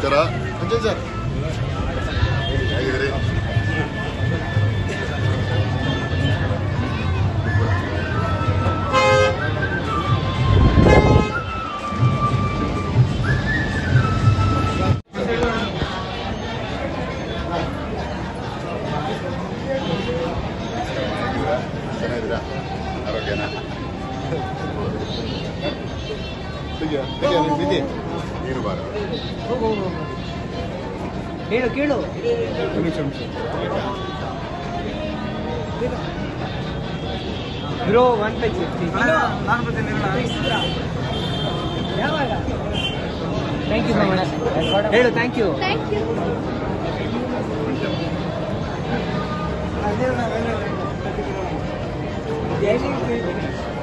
ನಮಸ್ಕಾರ ಸಂಜಯ್ ಸರ್ ಹೇಗಿದ್ದೀರಿ ಹೇಗಿದ್ದೀರಾ? ಚೆನ್ನಾಗಿದ್ದೀರಾ ಆರೋಗ್ಯನಾ ತೆಗಿಯ ತೆಗಿಯ ನಿನ್ ಬಿದ್ದಿ ನೀನು ಬಾರ ಕೇಳು ಕೇಳು ಬ್ರೋ ಒನ್ ಪೇಜ್ ಯಾವಾಗ ಥ್ಯಾಂಕ್ ಯು ಹೇಳು ಥ್ಯಾಂಕ್ ಯು ಥ್ಯಾಂಕ್ ಯು ಜೈ ಶ್ರೀ